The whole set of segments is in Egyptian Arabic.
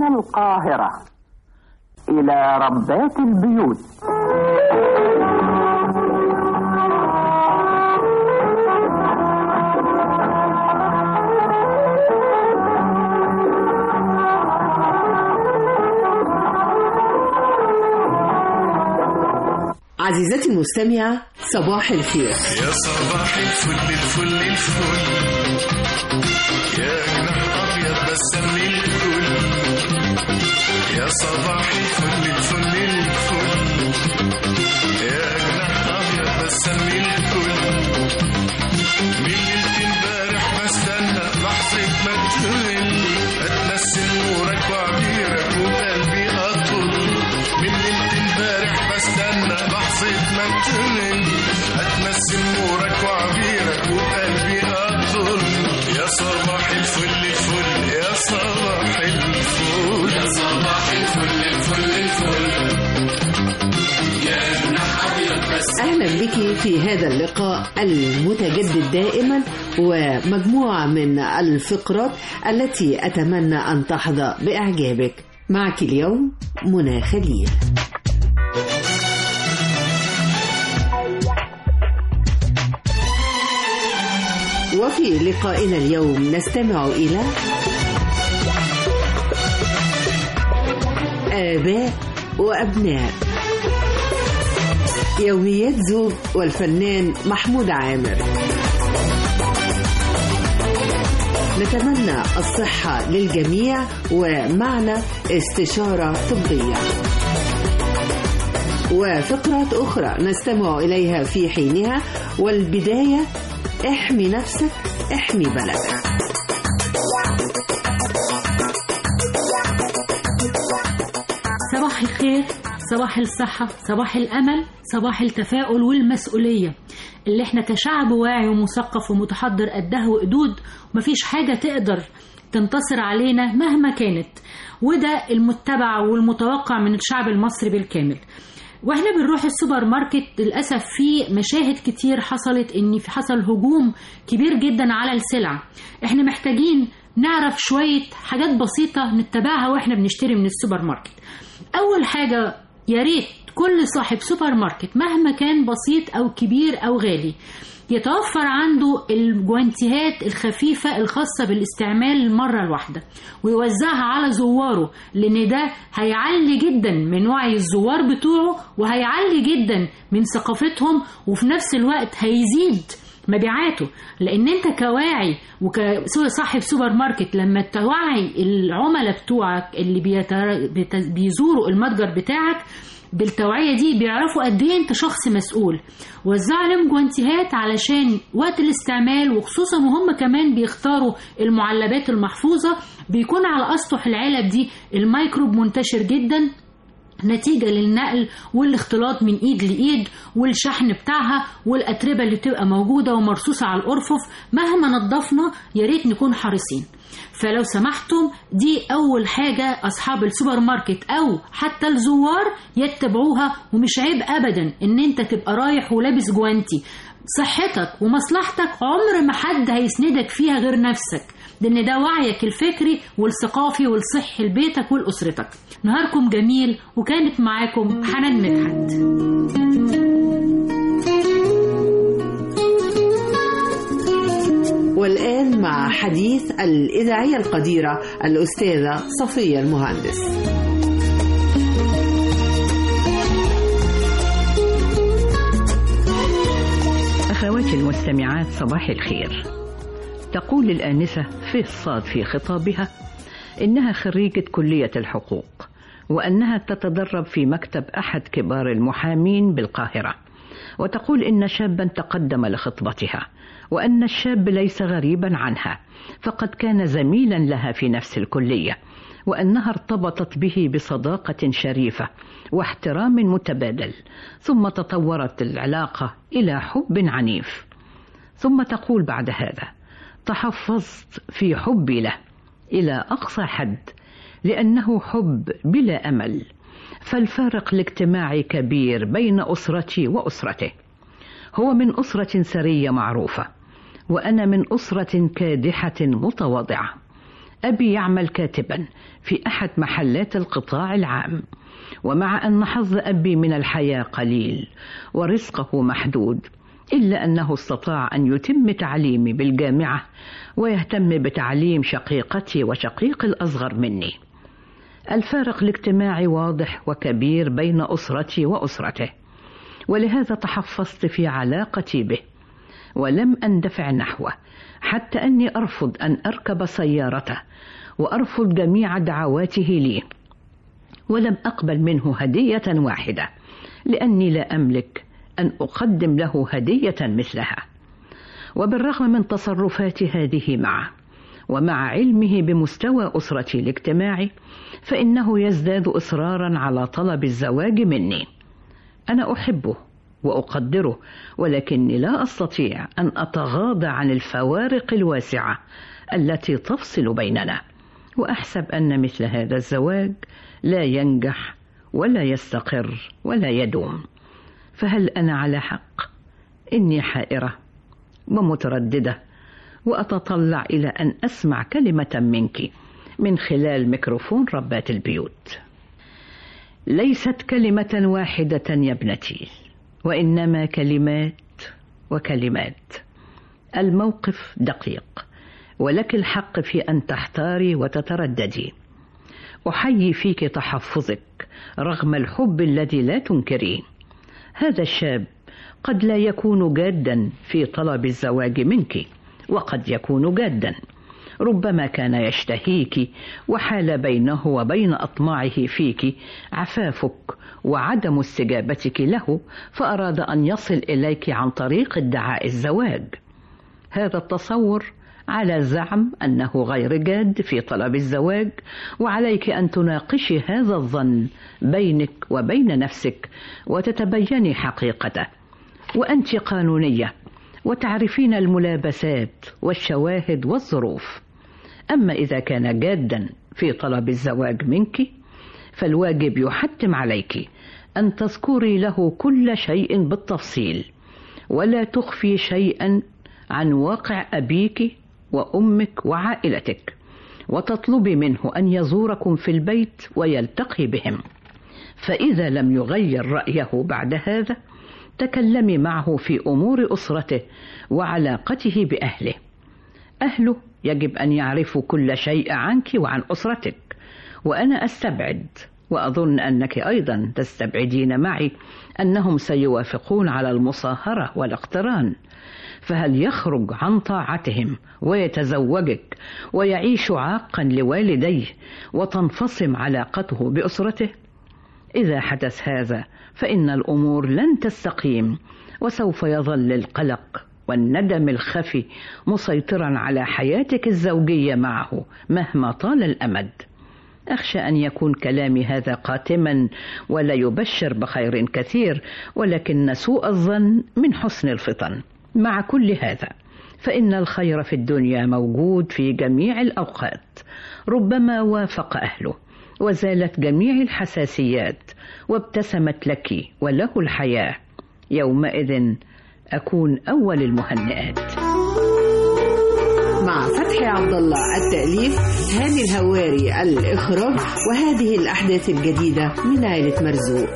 القاهرة إلى ربات البيوت عزيزتي المستمعة صباح الخير يا صباح الفل الفل الفل يا جناح ابيض بسم الكل يا صباح الفل الفل الفل يا جناح ابيض بسم الكل من ليلة امبارح بستنى لحظة ما تغل اتنسم نورك وعبيرك وقلبي اطل من ليلة امبارح بستنى لحظة ما تغل اتنسم نورك وعبيرك وقلبي اطل يا صباح الفل الفل يا صباح الفل يا صباح الفل الفل الفل يا جناح ابيض بس أهلا بك في هذا اللقاء المتجدد دائما ومجموعة من الفقرات التي أتمنى أن تحظى بإعجابك معك اليوم منى خليل وفي لقائنا اليوم نستمع إلى آباء وأبناء يوميات زوج والفنان محمود عامر نتمنى الصحة للجميع ومعنا استشارة طبية وفقرات أخرى نستمع إليها في حينها والبداية احمي نفسك احمي بلدك صباح الخير صباح الصحة صباح الأمل صباح التفاؤل والمسؤولية اللي احنا كشعب واعي ومثقف ومتحضر قدها وقدود ومفيش حاجة تقدر تنتصر علينا مهما كانت وده المتبع والمتوقع من الشعب المصري بالكامل واحنا بنروح السوبر ماركت للاسف في مشاهد كتير حصلت ان في حصل هجوم كبير جدا على السلع احنا محتاجين نعرف شويه حاجات بسيطه نتبعها واحنا بنشتري من السوبر ماركت اول حاجه يا ريت كل صاحب سوبر ماركت مهما كان بسيط او كبير او غالي يتوفر عنده الجوانتيهات الخفيفة الخاصة بالاستعمال المرة الواحدة ويوزعها على زواره لأن ده هيعلي جدا من وعي الزوار بتوعه وهيعلي جدا من ثقافتهم وفي نفس الوقت هيزيد مبيعاته لان انت كواعي وكصاحب سوبر ماركت لما توعي العملاء بتوعك اللي بيتر... بت... بيزوروا المتجر بتاعك بالتوعية دي بيعرفوا قد ايه انت شخص مسؤول وزع لهم جوانتيهات علشان وقت الاستعمال وخصوصا وهم كمان بيختاروا المعلبات المحفوظة بيكون على اسطح العلب دي الميكروب منتشر جدا نتيجة للنقل والاختلاط من ايد لايد والشحن بتاعها والاتربة اللي بتبقى موجودة ومرصوصة على الارفف مهما نظفنا يا ريت نكون حريصين فلو سمحتم دي اول حاجة اصحاب السوبر ماركت او حتى الزوار يتبعوها ومش عيب ابدا ان انت تبقى رايح ولابس جوانتي صحتك ومصلحتك عمر ما حد هيسندك فيها غير نفسك لان ده وعيك الفكري والثقافي والصحي لبيتك ولاسرتك نهاركم جميل وكانت معاكم حنان مدحت والآن مع حديث الإذاعية القديرة الأستاذة صفية المهندس أخواتي المستمعات صباح الخير تقول الآنسة في الصاد في خطابها إنها خريجة كلية الحقوق وأنها تتدرب في مكتب أحد كبار المحامين بالقاهرة وتقول إن شابا تقدم لخطبتها وأن الشاب ليس غريبا عنها فقد كان زميلا لها في نفس الكلية وأنها ارتبطت به بصداقة شريفة واحترام متبادل ثم تطورت العلاقة إلى حب عنيف ثم تقول بعد هذا تحفظت في حبي له إلى أقصى حد لأنه حب بلا أمل فالفارق الاجتماعي كبير بين أسرتي وأسرته هو من أسرة سرية معروفة وأنا من أسرة كادحة متواضعة أبي يعمل كاتبا في أحد محلات القطاع العام ومع أن حظ أبي من الحياة قليل ورزقه محدود إلا أنه استطاع أن يتم تعليمي بالجامعة ويهتم بتعليم شقيقتي وشقيق الأصغر مني الفارق الاجتماعي واضح وكبير بين أسرتي وأسرته ولهذا تحفظت في علاقتي به ولم أندفع نحوه حتى أني أرفض أن أركب سيارته وأرفض جميع دعواته لي ولم أقبل منه هدية واحدة لأني لا أملك أن أقدم له هدية مثلها وبالرغم من تصرفات هذه معه ومع علمه بمستوى أسرتي الاجتماعي فإنه يزداد إصرارا على طلب الزواج مني أنا أحبه وأقدره ولكني لا أستطيع أن أتغاضى عن الفوارق الواسعة التي تفصل بيننا وأحسب أن مثل هذا الزواج لا ينجح ولا يستقر ولا يدوم فهل أنا على حق؟ إني حائرة ومترددة وأتطلع إلى أن أسمع كلمة منك من خلال ميكروفون ربات البيوت ليست كلمة واحدة يا ابنتي وإنما كلمات وكلمات الموقف دقيق ولك الحق في أن تحتاري وتترددي أحيي فيك تحفظك رغم الحب الذي لا تنكريه هذا الشاب قد لا يكون جادا في طلب الزواج منك وقد يكون جادا ربما كان يشتهيك وحال بينه وبين اطماعه فيك عفافك وعدم استجابتك له فاراد ان يصل اليك عن طريق ادعاء الزواج هذا التصور على زعم انه غير جاد في طلب الزواج وعليك ان تناقشي هذا الظن بينك وبين نفسك وتتبيني حقيقته وانت قانونيه وتعرفين الملابسات والشواهد والظروف اما اذا كان جادا في طلب الزواج منك فالواجب يحتم عليك ان تذكري له كل شيء بالتفصيل ولا تخفي شيئا عن واقع ابيك وامك وعائلتك وتطلبي منه ان يزوركم في البيت ويلتقي بهم فاذا لم يغير رايه بعد هذا تكلمي معه في امور اسرته وعلاقته باهله اهله يجب ان يعرفوا كل شيء عنك وعن اسرتك وانا استبعد واظن انك ايضا تستبعدين معي انهم سيوافقون على المصاهره والاقتران فهل يخرج عن طاعتهم ويتزوجك ويعيش عاقا لوالديه وتنفصم علاقته باسرته اذا حدث هذا فان الامور لن تستقيم وسوف يظل القلق والندم الخفي مسيطرا على حياتك الزوجيه معه مهما طال الامد اخشى ان يكون كلامي هذا قاتما ولا يبشر بخير كثير ولكن سوء الظن من حسن الفطن مع كل هذا فان الخير في الدنيا موجود في جميع الاوقات ربما وافق اهله وزالت جميع الحساسيات وابتسمت لك وله الحياه يومئذ اكون اول المهنئات مع فتحي عبد الله التأليف هاني الهواري الإخراج وهذه الأحداث الجديدة من عائلة مرزوق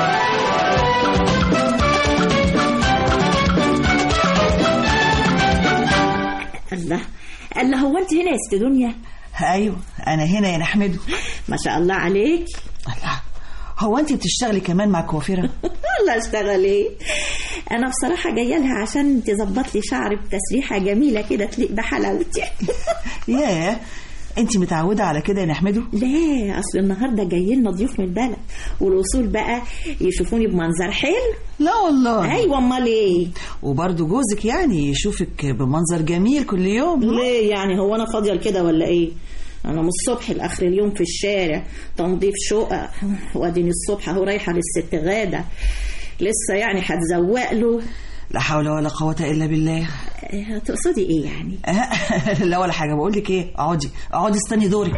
الله الله هو انت هنا يا ست دنيا ايوه انا هنا يا نحمد ما شاء الله عليك الله هو انت بتشتغلي كمان مع كوافيره الله اشتغل ايه انا بصراحه جايه لها عشان تظبط لي شعري بتسريحه جميله كده تليق بحلاوتي ياه انت متعوده على كده يا نحمده لا اصل النهارده جايين لنا ضيوف من البلد والاصول بقى يشوفوني بمنظر حلو لا والله ايوه امال ايه وبرضه جوزك يعني يشوفك بمنظر جميل كل يوم ليه يعني هو انا فاضيه لكده ولا ايه انا من الصبح لاخر اليوم في الشارع تنظيف شقق واديني الصبح اهو رايحه للست غاده لسه يعني هتزوق له لا حول ولا قوه الا بالله آه، تقصدي ايه يعني لا ولا حاجه بقول لك ايه اقعدي اقعدي استني دورك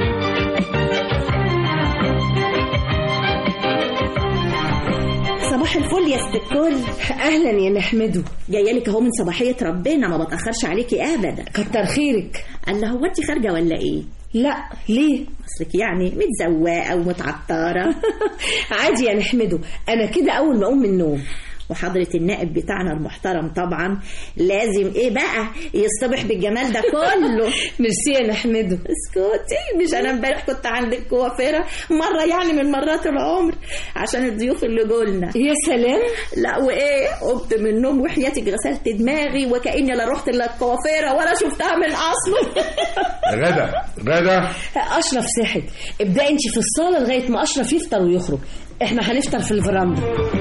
صباح صباح الفل يا ست الكل اهلا يا نحمدو جايه لك اهو من صباحيه ربنا ما بتاخرش عليكي ابدا كتر خيرك الله هو انت خارجه ولا ايه لا ليه اصلك يعني متزوقه ومتعطره عادي يا نحمدو انا كده اول ما اقوم من النوم وحضرة النائب بتاعنا المحترم طبعا لازم ايه بقى يصطبح بالجمال ده كله ميرسي يا نحمدو اسكتي مش انا امبارح كنت عند الكوافيره مره يعني من مرات العمر عشان الضيوف اللي جولنا يا سلام لا وايه قمت من النوم وحياتك غسلت دماغي وكاني لا رحت الا الكوافيره ولا شفتها من اصله غدا غدا اشرف صحت ابدأي انت في الصاله لغايه ما اشرف يفطر ويخرج احنا هنفطر في الفرندا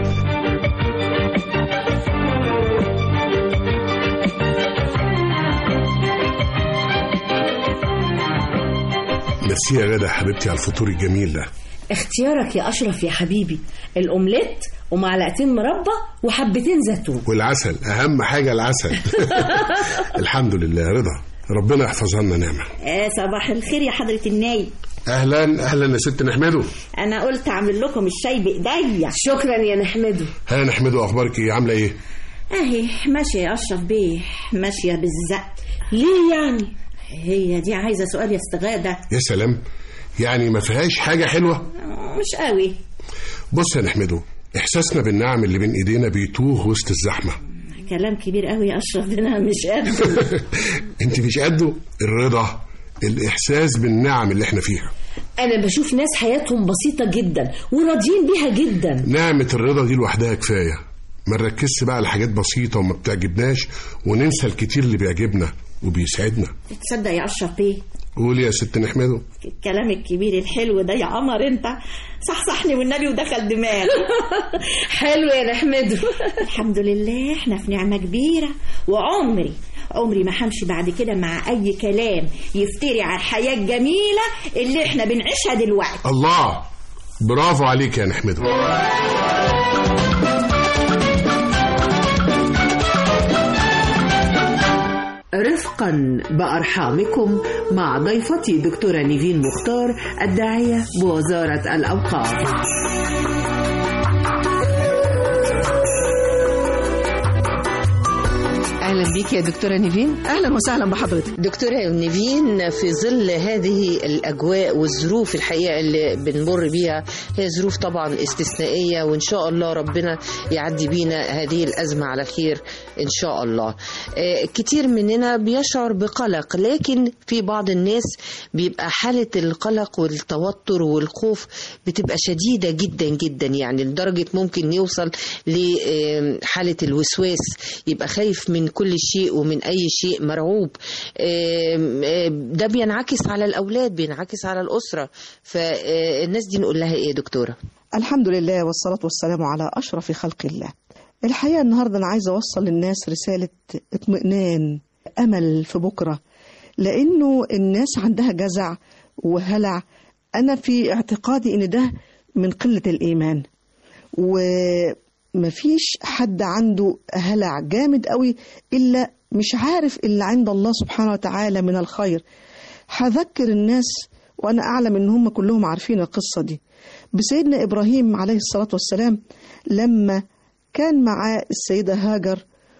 ميرسي يا غدا حبيبتي على الفطور الجميل ده اختيارك يا اشرف يا حبيبي الاومليت ومعلقتين مربى وحبتين زيتون والعسل اهم حاجه العسل الحمد لله رضا ربنا يحفظها لنا نعمه آه صباح الخير يا حضره النايب اهلا اهلا يا ست نحمدو انا قلت اعمل لكم الشاي بايديا شكرا يا نحمدو ها نحمدو اخبارك ايه عامله ايه اهي ماشيه يا اشرف بيه ماشيه بالزق ليه يعني هي دي عايزه سؤال يا استغاده يا سلام يعني ما فيهاش حاجه حلوه مش قوي بص يا نحمدو احساسنا بالنعم اللي بين ايدينا بيتوه وسط الزحمه كلام كبير قوي يا اشرف ده انا مش قد انت مش قده الرضا الاحساس بالنعم اللي احنا فيها انا بشوف ناس حياتهم بسيطه جدا وراضيين بيها جدا نعمه الرضا دي لوحدها كفايه ما نركزش بقى على حاجات بسيطه وما بتعجبناش وننسى الكتير اللي بيعجبنا وبيسعدنا تصدق يا اشرف بيه قولي يا ست نحمدو الكلام الكبير الحلو ده يا قمر انت صحصحني والنبي ودخل دماغي حلو يا نحمدو الحمد لله احنا في نعمه كبيره وعمري عمري ما همشي بعد كده مع اي كلام يفتري على الحياه الجميله اللي احنا بنعيشها دلوقتي الله برافو عليك يا نحمدو رفقا بأرحامكم مع ضيفتي دكتورة نيفين مختار الداعية بوزارة الأوقاف اهلا بيك يا دكتوره نيفين اهلا وسهلا بحضرتك دكتوره نيفين في ظل هذه الاجواء والظروف الحقيقه اللي بنمر بيها هي ظروف طبعا استثنائيه وان شاء الله ربنا يعدي بينا هذه الازمه على خير ان شاء الله آه، كتير مننا بيشعر بقلق لكن في بعض الناس بيبقى حاله القلق والتوتر والخوف بتبقى شديده جدا جدا يعني لدرجه ممكن يوصل لحاله الوسواس يبقى خايف من كل شيء ومن اي شيء مرعوب آم، آم، ده بينعكس على الاولاد بينعكس على الاسره فالناس دي نقول لها ايه يا دكتوره الحمد لله والصلاة والسلام على أشرف خلق الله الحقيقة النهاردة أنا عايزة أوصل للناس رسالة اطمئنان أمل في بكرة لأنه الناس عندها جزع وهلع أنا في اعتقادي إن ده من قلة الإيمان ومفيش حد عنده هلع جامد قوي إلا مش عارف اللي عند الله سبحانه وتعالى من الخير هذكر الناس وأنا أعلم إن هم كلهم عارفين القصة دي بسيدنا إبراهيم عليه الصلاة والسلام لما كان معاه السيدة هاجر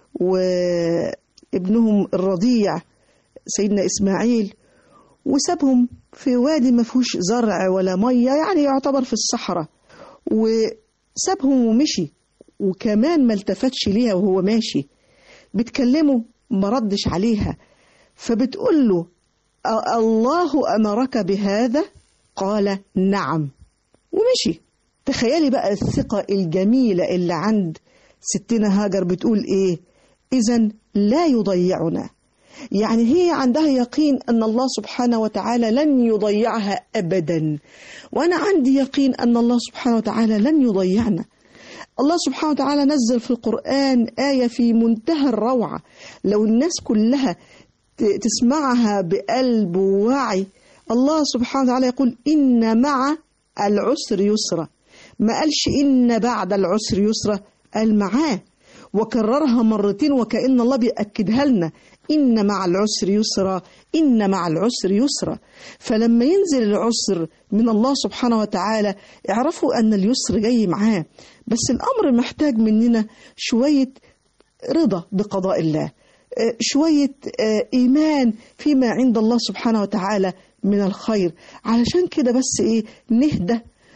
وابنهم الرضيع سيدنا إسماعيل وسابهم في وادي ما فيهوش زرع ولا مية يعني يعتبر في الصحراء وسابهم ومشي وكمان ما التفتش ليها وهو ماشي بتكلمه ما ردش عليها فبتقول له "أ- الله أمرك بهذا قال نعم ومشي تخيلي بقى الثقة الجميلة اللي عند ستنا هاجر بتقول ايه اذا لا يضيعنا يعني هي عندها يقين ان الله سبحانه وتعالى لن يضيعها ابدا وانا عندي يقين ان الله سبحانه وتعالى لن يضيعنا الله سبحانه وتعالى نزل في القرآن آية في منتهى الروعة لو الناس كلها ت- تسمعها بقلب ووعي الله سبحانه وتعالى يقول إن مع العسر يسرا ما قالش إن بعد العسر يسرا قال معاه وكررها مرتين وكأن الله بيأكدها لنا إن مع العسر يسرا إن مع العسر يسرا فلما ينزل العسر من الله سبحانه وتعالى اعرفوا أن اليسر جاي معاه بس الأمر محتاج مننا شوية رضا بقضاء الله آه، شوية آه، إيمان فيما عند الله سبحانه وتعالى من الخير علشان كده بس إيه نهدى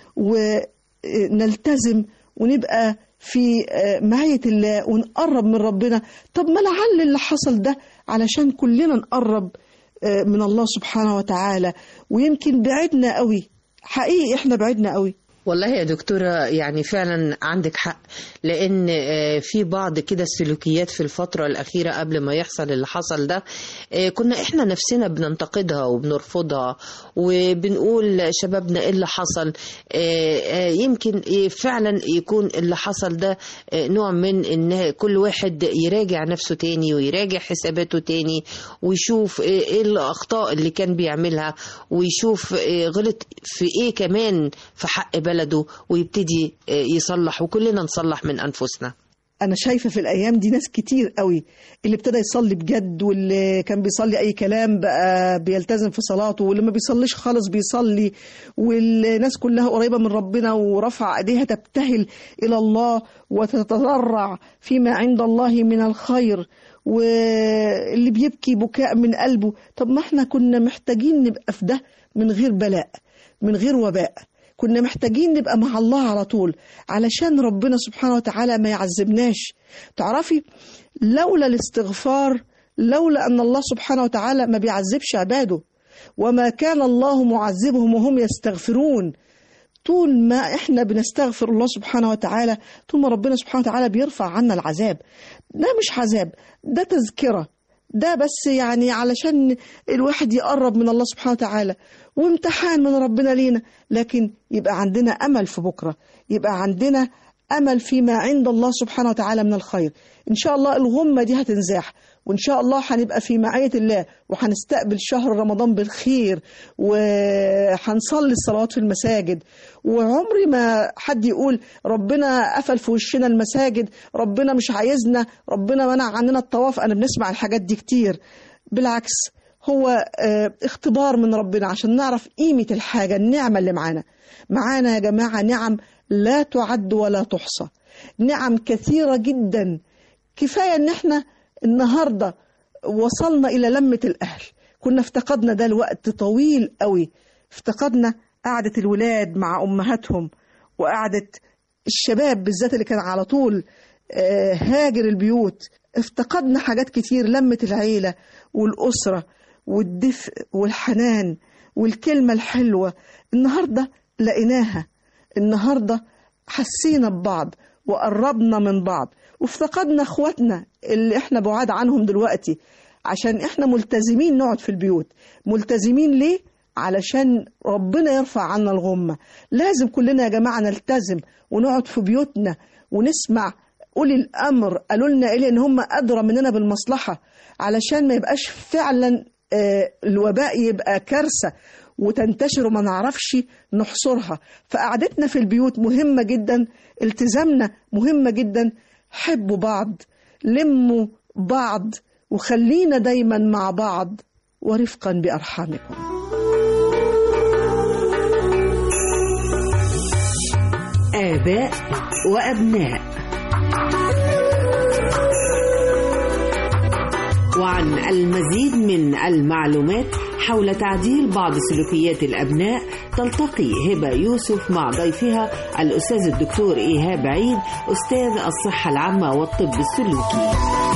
ونلتزم ونبقى في آه، معية الله ونقرب من ربنا طب ما لعل اللي حصل ده علشان كلنا نقرب آه، من الله سبحانه وتعالى ويمكن بعدنا قوي حقيقي احنا بعدنا قوي والله يا دكتورة يعني فعلا عندك حق لأن آه، في بعض كده السلوكيات في الفترة الأخيرة قبل ما يحصل اللي حصل ده آه، كنا إحنا نفسنا بننتقدها وبنرفضها وبنقول شبابنا إيه اللي حصل آه، آه، يمكن آه، فعلا يكون اللي حصل ده آه، نوع من إن كل واحد يراجع نفسه تاني ويراجع حساباته تاني ويشوف إيه إيه الأخطاء اللي كان بيعملها ويشوف آه، غلط في إيه كمان في حق بلده ويبتدي آه، يصلح وكلنا نصلح من أنفسنا انا شايفه في الايام دي ناس كتير قوي اللي ابتدى يصلي بجد واللي كان بيصلي اي كلام بقى بيلتزم في صلاته واللي ما بيصليش خالص بيصلي والناس كلها قريبه من ربنا ورفع ايديها تبتهل الى الله وتتضرع فيما عند الله من الخير واللي بيبكي بكاء من قلبه طب ما احنا كنا محتاجين نبقى في ده من غير بلاء من غير وباء كنا محتاجين نبقى مع الله على طول علشان ربنا سبحانه وتعالى ما يعذبناش تعرفي لولا الاستغفار لولا أن الله سبحانه وتعالى ما بيعذبش عباده وما كان الله معذبهم وهم يستغفرون طول ما احنا بنستغفر الله سبحانه وتعالى طول ما ربنا سبحانه وتعالى بيرفع عنا العذاب ده مش عذاب ده تذكرة ده بس يعني علشان الواحد يقرب من الله سبحانه وتعالى وامتحان من ربنا لينا لكن يبقى عندنا أمل في بكرة يبقى عندنا أمل فيما عند الله سبحانه وتعالى من الخير إن شاء الله الغمة دي هتنزاح وإن شاء الله هنبقى في معية الله وهنستقبل شهر رمضان بالخير وهنصلي الصلوات في المساجد وعمري ما حد يقول ربنا قفل في وشنا المساجد ربنا مش عايزنا ربنا منع عننا الطواف أنا بنسمع الحاجات دي كتير بالعكس هو آه، اختبار من ربنا عشان نعرف قيمة الحاجة النعمة اللي معانا معانا يا جماعة نعم لا تعد ولا تحصى نعم كثيرة جدا كفاية ان احنا النهاردة وصلنا إلى لمة الأهل كنا افتقدنا ده الوقت طويل قوي افتقدنا قعدة الولاد مع أمهاتهم وقعدة الشباب بالذات اللي كان على طول آه، هاجر البيوت افتقدنا حاجات كتير لمة العيلة والأسرة والدفء والحنان والكلمة الحلوة النهاردة لقيناها النهاردة حسينا ببعض وقربنا من بعض وافتقدنا اخواتنا اللي احنا بعاد عنهم دلوقتي عشان احنا ملتزمين نقعد في البيوت ملتزمين ليه؟ علشان ربنا يرفع عنا الغمة لازم كلنا يا جماعة نلتزم ونقعد في بيوتنا ونسمع أولي الأمر قالوا لنا إيه إن هم أدرى مننا بالمصلحة علشان ما يبقاش فعلا آه، الوباء يبقى كارثة وتنتشر وما نعرفش نحصرها فقعدتنا في البيوت مهمة جدا التزامنا مهمة جدا حبوا بعض لموا بعض وخلينا دايما مع بعض ورفقا بأرحامكم آباء وأبناء وعن المزيد من المعلومات حول تعديل بعض سلوكيات الأبناء تلتقي هبة يوسف مع ضيفها الأستاذ الدكتور إيهاب عيد أستاذ الصحة العامة والطب السلوكي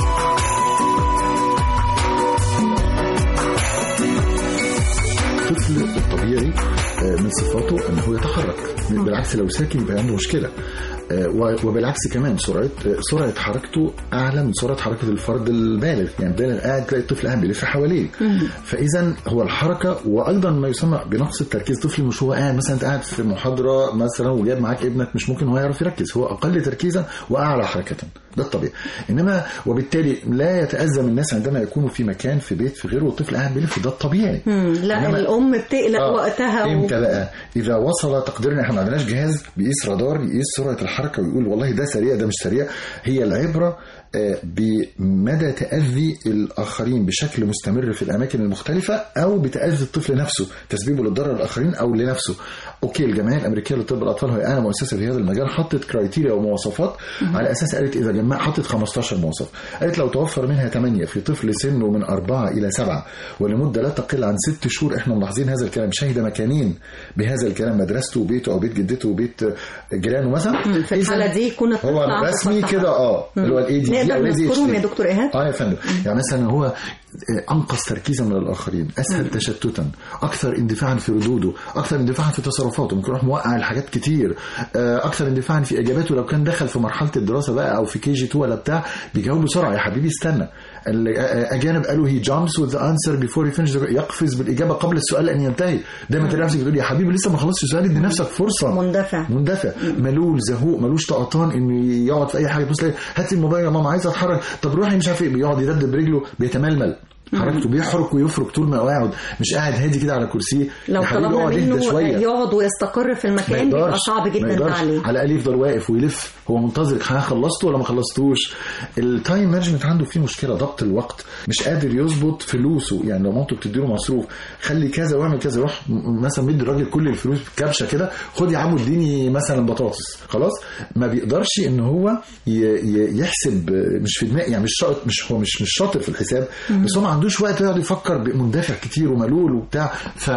الطفل الطبيعي آه، من صفاته انه يتحرك بالعكس لو ساكن يبقى عنده مشكله آه، و- وبالعكس كمان سرعه آه، سرعه حركته اعلى من سرعه حركه الفرد البالغ يعني البالغ قاعد تلاقي الطفل قاعد بيلف حواليه فاذا هو الحركه وايضا ما يسمى بنقص التركيز طفل مش هو قاعد مثلا انت قاعد في محاضره مثلا وجايب معاك ابنك مش ممكن هو يعرف يركز هو اقل تركيزا واعلى حركه ده الطبيعي انما وبالتالي لا يتأزم الناس عندما يكونوا في مكان في بيت في غيره والطفل قاعد بيلف ده الطبيعي مم، لا إنما- الام بتقلق آه، وقتها و... امتى بقى اذا وصل تقديرنا احنا ما عندناش جهاز بيقيس رادار يقيس سرعه الحركه ويقول والله ده سريع ده مش سريع هي العبره آه، بمدى تاذي الاخرين بشكل مستمر في الاماكن المختلفه او بتاذي الطفل نفسه تسبيبه للضرر الاخرين او لنفسه اوكي الجمعيه الامريكيه لطب الاطفال وهي انا مؤسسه في هذا المجال حطت كرايتيريا ومواصفات على اساس قالت اذا جمع حطت 15 مواصف قالت لو توفر منها 8 في طفل سنه من 4 الى 7 ولمده لا تقل عن 6 شهور احنا ملاحظين هذا الكلام شهد مكانين بهذا الكلام مدرسته وبيته او بيت جدته وبيت جيرانه مثلا مم، في الحالة إذا دي يكون الطفل هو عنده رسمي فرط كده اه مم. اللي هو الاي دي نقدر نذكرهم يا دكتور ايهاب اه يا فندم يعني مثلا هو انقص تركيزا من الاخرين اسهل تشتتا اكثر اندفاعا في ردوده اكثر اندفاعا في تصرفاته ممكن يروح موقع الحاجات كتير آه، اكثر اندفاعا في اجاباته لو كان دخل في مرحله الدراسه بقى او في كي جي 2 ولا بتاع بيجاوب بسرعه يا حبيبي استنى الاجانب قالوا هي جامبس وذ انسر بيفور يفنش يقفز بالاجابه قبل السؤال ان ينتهي دايما تلاقي نفسك بتقول يا حبيبي لسه ما خلصتش السؤال ادي نفسك فرصه مندفع مندفع ملول زهوق ملوش طقطان انه يقعد في اي حاجه تبص تلاقي هات الموبايل يا ماما عايز اتحرك طب روحي مش عارف ايه بيقعد يدبدب برجله بيتململ حركته بيحرك ويفرك طول ما هو قاعد مش قاعد هادي كده على كرسيه لو يا حبيبي طلبنا اقعد اهدى منه شويه يقعد ويستقر في ما المكان بيبقى يقدرش صعب ما جدا ده يقدرش. عليه على الاقل يفضل واقف ويلف هو منتظرك ها خلصته ولا ما خلصتوش التايم مانجمنت عنده فيه مشكله ضبط الوقت مش قادر يظبط فلوسه يعني لو مامته بتديله مصروف خلي كذا واعمل كذا روح م- مثلا مدي الراجل كل الفلوس كبشه كده خد يا عم اديني مثلا بطاطس خلاص ما بيقدرش ان هو ي- ي- يحسب مش في دماغ يعني مش شاطر مش هو مش مش شاطر في الحساب مم. بس هو ما عندوش وقت يقعد يفكر بمندفع كتير وملول وبتاع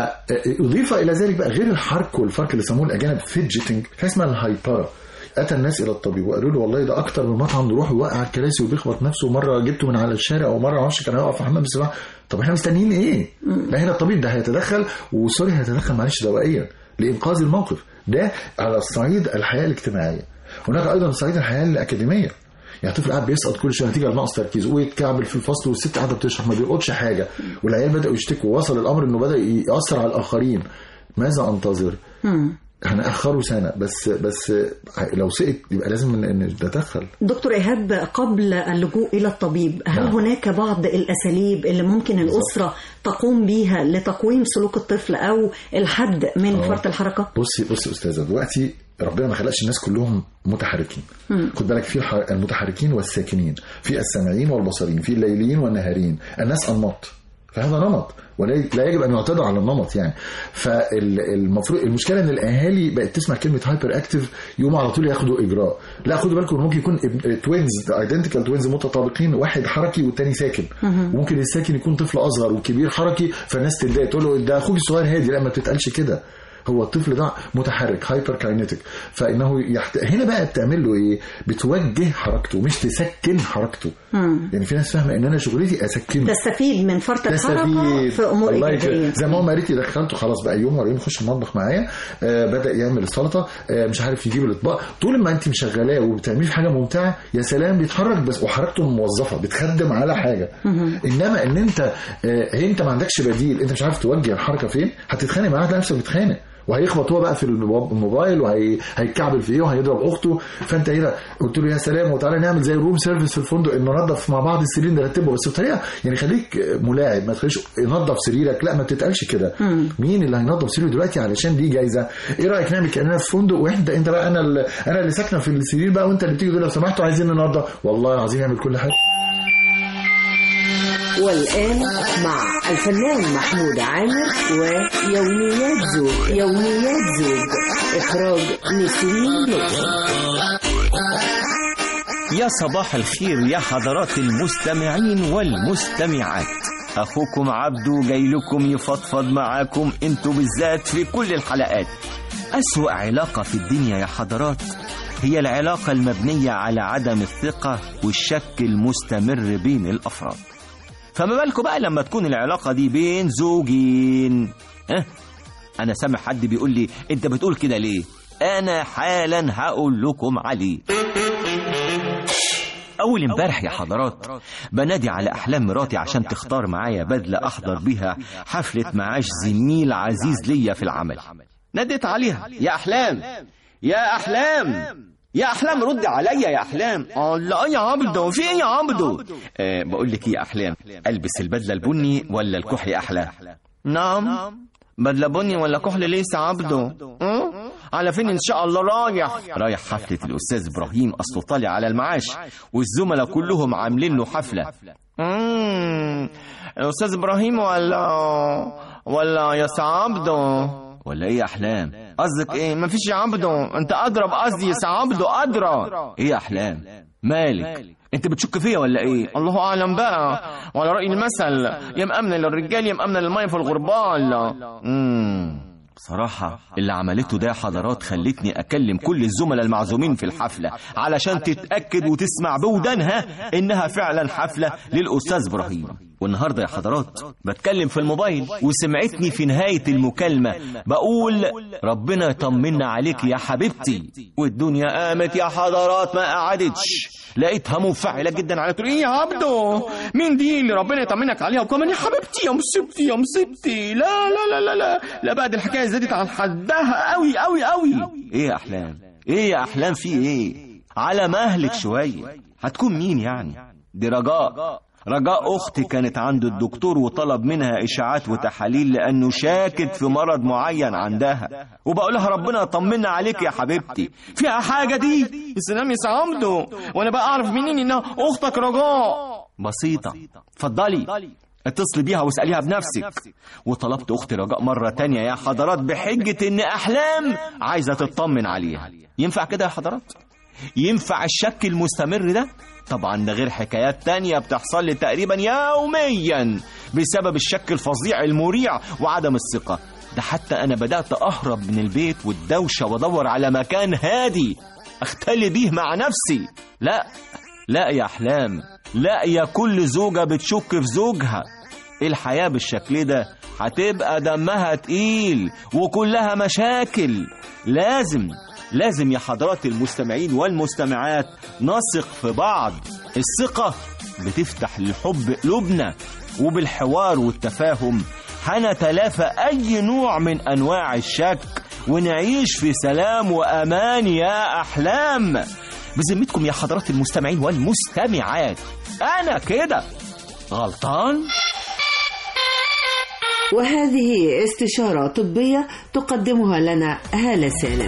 فاضيف الى ذلك بقى غير الحرك والفرق اللي سموه الاجانب فيدجيتنج حاجه اسمها الهايبره اتى الناس الى الطبيب وقالوا له والله ده اكتر من مطعم نروح ويوقع الكراسي وبيخبط نفسه مره جبته من على الشارع او مره معرفش كان هيقف في حمام السباحه طب احنا مستنيين ايه؟ لا هنا الطبيب ده هيتدخل وسوري هيتدخل معلش دوائيا لانقاذ الموقف ده على الصعيد الحياه الاجتماعيه هناك ايضا صعيد الحياه الاكاديميه يعني طفل قاعد بيسقط كل شويه نتيجه لنقص تركيز ويتكعبل في الفصل والست قاعده بتشرح ما بيلقطش حاجه والعيال بداوا يشتكوا وصل الامر انه بدا ياثر على الاخرين ماذا انتظر؟ مم. هنأخره سنه بس بس لو سقط يبقى لازم ن- نتدخل دكتور إيهاب قبل اللجوء إلى الطبيب هل نعم. هناك بعض الأساليب اللي ممكن الأسرة تقوم بيها لتقويم سلوك الطفل أو الحد من آه. فرط الحركة؟ بصي بصي استاذه دلوقتي ربنا ما خلقش الناس كلهم متحركين مم. خد بالك في الح- المتحركين والساكنين في السامعين والبصريين في الليليين والنهاريين الناس انماط فهذا نمط ولا لا يجب ان يعتدى على النمط يعني فالمفروض المشكله ان الاهالي بقت تسمع كلمه هايبر اكتيف يقوموا على طول ياخدوا اجراء لا خدوا بالكم ممكن يكون توينز ايدنتيكال توينز متطابقين واحد حركي والتاني ساكن مهم. وممكن الساكن يكون طفل اصغر والكبير حركي فالناس تتضايق تقول له ده اخوك الصغير هادي لا ما بتتقالش كده هو الطفل ده متحرك هايبر كاينيتك فانه يحت... هنا بقى بتعمل له ايه بتوجه حركته مش تسكن حركته مم. يعني في ناس فاهمه ان انا شغلتي اسكنه تستفيد من فرط الحركة تستفيد في أمور الله إيجابية يكرمك. زي ما هو ريتي دخلته خلاص بقى يوم ورا يوم يخش المطبخ معايا آه بدا يعمل السلطه آه مش عارف يجيب الاطباق طول ما انت مشغلاه وبتعمليه في حاجه ممتعه يا سلام بيتحرك بس وحركته موظفه بتخدم على حاجه مهم. انما ان انت آه انت ما عندكش بديل انت مش عارف توجه الحركه فين هتتخانق معاه هتلاقي نفسك بتتخانق وهيخبط هو بقى في الموب- الموبايل وهيتكعبل في ايه وهيضرب اخته فانت هنا قلت له يا سلام وتعالى نعمل زي الروم سيرفيس في الفندق ان ننظف مع بعض السرير نرتبه بس بطريقه يعني خليك ملاعب ما تخليش ينظف سريرك لا ما بتتقالش كده مم. مين اللي هينظف سريره دلوقتي علشان دي جايزه ايه رايك نعمل كاننا في فندق وانت انت بقى انا اللي انا اللي ساكنه في السرير بقى وانت اللي بتيجي تقول لو سمحتوا عايزين ننظف والله العظيم يعمل كل حاجه والآن مع الفنان محمود عامر ويوميات زوج يوميات زوج إخراج نسرين لطفي يا صباح الخير يا حضرات المستمعين والمستمعات أخوكم عبدو جاي لكم يفضفض معاكم انتوا بالذات في كل الحلقات أسوأ علاقة في الدنيا يا حضرات هي العلاقة المبنية على عدم الثقة والشك المستمر بين الأفراد فما بالكم بقى لما تكون العلاقة دي بين زوجين أه؟ أنا سامع حد بيقول لي أنت بتقول كده ليه أنا حالا هقول لكم عليه أول امبارح يا حضرات بنادي على أحلام مراتي عشان تختار معايا بدلة أحضر بيها حفلة معاش زميل عزيز ليا في العمل ناديت عليها يا أحلام يا أحلام يا احلام ردي عليا يا احلام الله يا عبدو في ايه يا عبدو أه بقول لك ايه يا احلام البس البدله البني ولا الكحلي احلى نعم بدله بني ولا كحلي ليه يا عبدو أه؟ على فين ان شاء الله رايح رايح حفله الاستاذ ابراهيم اصله طالع على المعاش والزملاء كلهم عاملين له حفله امم الاستاذ ابراهيم ولا ولا يا عبدو ولا ايه يا احلام قصدك ايه مفيش يا عبدو انت اضرب قصدي يا عبدو ادرى ايه يا احلام مالك انت بتشك فيا ولا ايه الله اعلم بقى وعلى راي المثل يا مامنه للرجال يا مامنه للميه في الغربال امم بصراحة اللي عملته ده يا حضرات خلتني أكلم كل الزملاء المعزومين في الحفلة علشان تتأكد وتسمع بودانها إنها فعلا حفلة للأستاذ إبراهيم والنهاردة يا حضرات بتكلم في الموبايل وسمعتني في نهاية المكالمة بقول ربنا يطمنا عليك يا حبيبتي والدنيا قامت يا حضرات ما قعدتش لقيتها منفعلة جدا على تقول ايه يا عبدو مين دي اللي ربنا يطمنك عليها وكمان يا حبيبتي يا مصيبتي يا مصيبتي لا لا لا لا لا لا بقى دي الحكاية زادت عن حدها قوي قوي قوي ايه يا احلام ايه يا احلام في ايه على مهلك شوية هتكون مين يعني دي رجاء رجاء أختي كانت عند الدكتور وطلب منها إشاعات وتحاليل لأنه شاكك في مرض معين عندها وبقول لها ربنا يطمنا عليك يا حبيبتي فيها حاجة دي السلام يا عمدو وأنا بقى أعرف منين إنها أختك رجاء بسيطة اتفضلي اتصلي بيها واسأليها بنفسك وطلبت أختي رجاء مرة تانية يا حضرات بحجة إن أحلام عايزة تطمن عليها ينفع كده يا حضرات؟ ينفع الشك المستمر ده؟ طبعا ده غير حكايات تانية بتحصل لي تقريبا يوميا بسبب الشك الفظيع المريع وعدم الثقة ده حتى أنا بدأت أهرب من البيت والدوشة وأدور على مكان هادي أختلي بيه مع نفسي لا لا يا أحلام لا يا كل زوجة بتشك في زوجها الحياة بالشكل ده هتبقى دمها تقيل وكلها مشاكل لازم لازم يا حضرات المستمعين والمستمعات نثق في بعض الثقة بتفتح للحب قلوبنا وبالحوار والتفاهم هنتلافى أي نوع من أنواع الشك ونعيش في سلام وأمان يا أحلام بذمتكم يا حضرات المستمعين والمستمعات أنا كده غلطان؟ وهذه استشارة طبية تقدمها لنا هالة سالم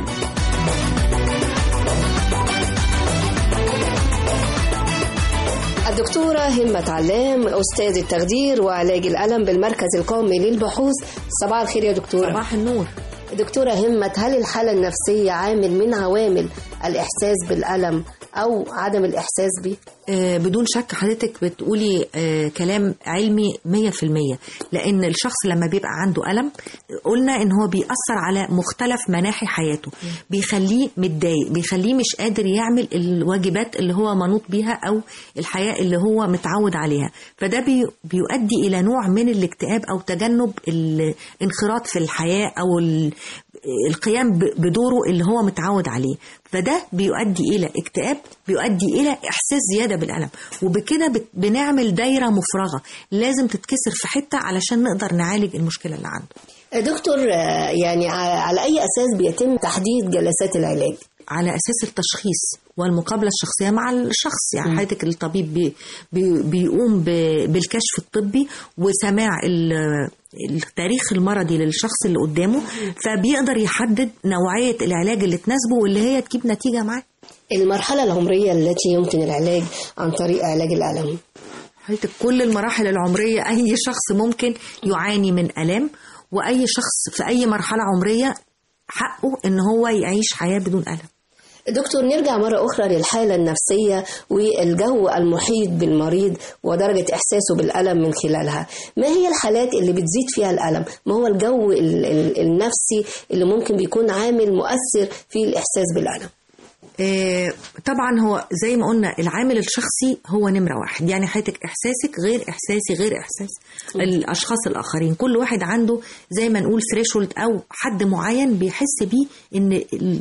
الدكتورة همة علام أستاذ التخدير وعلاج الألم بالمركز القومي للبحوث صباح الخير يا دكتورة صباح النور دكتورة همة هل الحالة النفسية عامل من عوامل الإحساس بالألم أو عدم الإحساس به؟ آه بدون شك حضرتك بتقولي آه كلام علمي 100% لأن الشخص لما بيبقى عنده ألم قلنا إن هو بيأثر على مختلف مناحي حياته بيخليه متضايق بيخليه مش قادر يعمل الواجبات اللي هو منوط بيها أو الحياة اللي هو متعود عليها فده بي بيؤدي إلى نوع من الاكتئاب أو تجنب الانخراط في الحياة أو القيام بدوره اللي هو متعود عليه فده بيؤدي إلى اكتئاب بيؤدي إلى إحساس زيادة بالألم وبكده بنعمل دايرة مفرغة لازم تتكسر في حتة علشان نقدر نعالج المشكلة اللي عنده دكتور يعني على أي أساس بيتم تحديد جلسات العلاج؟ على اساس التشخيص والمقابله الشخصيه مع الشخص يعني حضرتك الطبيب بي بي بيقوم بالكشف الطبي وسماع التاريخ المرضي للشخص اللي قدامه فبيقدر يحدد نوعيه العلاج اللي تناسبه واللي هي تجيب نتيجه معاه المرحله العمريه التي يمكن العلاج عن طريق علاج الالم حضرتك كل المراحل العمريه اي شخص ممكن يعاني من الام واي شخص في اي مرحله عمريه حقه ان هو يعيش حياه بدون الم دكتور نرجع مرة أخرى للحالة النفسية والجو المحيط بالمريض ودرجة إحساسه بالألم من خلالها ما هي الحالات اللي بتزيد فيها الألم ما هو الجو النفسي اللي ممكن بيكون عامل مؤثر في الإحساس بالألم آه طبعا هو زي ما قلنا العامل الشخصي هو نمرة واحد يعني حياتك إحساسك غير إحساسي غير إحساس الأشخاص الآخرين كل واحد عنده زي ما نقول ثريشولد أو حد معين بيحس بيه إن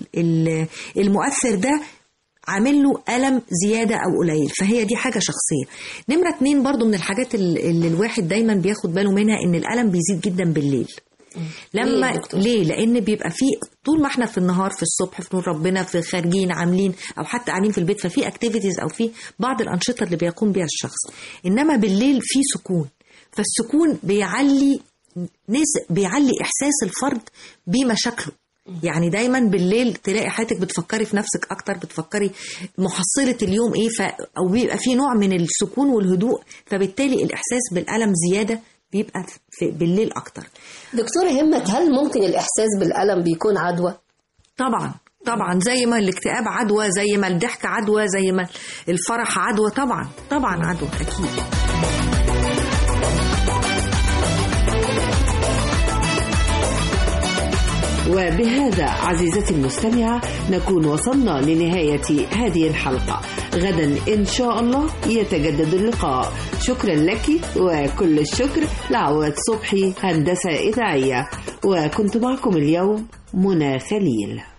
المؤثر ده عامل له ألم زيادة أو قليل فهي دي حاجة شخصية نمرة اتنين برضو من الحاجات اللي الواحد دايما بياخد باله منها إن الألم بيزيد جدا بالليل لما ليه يا دكتور؟ ليه لان بيبقى في طول ما احنا في النهار في الصبح في نور ربنا في خارجين عاملين او حتى قاعدين في البيت ففي اكتيفيتيز او في بعض الانشطه اللي بيقوم بها الشخص انما بالليل في سكون فالسكون بيعلي نسب بيعلي احساس الفرد بمشاكله يعني دايما بالليل تلاقي حياتك بتفكري في نفسك اكتر بتفكري محصله اليوم ايه ف... او بيبقى في نوع من السكون والهدوء فبالتالي الاحساس بالالم زياده بيبقى في بالليل اكتر دكتورة همت هل ممكن الإحساس بالألم بيكون عدوى؟ طبعا طبعا زي ما الاكتئاب عدوى زي ما الضحك عدوى زي ما الفرح عدوى طبعا طبعا عدوى اكيد وبهذا عزيزتي المستمعة نكون وصلنا لنهاية هذه الحلقة غدا إن شاء الله يتجدد اللقاء شكرا لك وكل الشكر لعواد صبحي هندسة إذاعية وكنت معكم اليوم منى خليل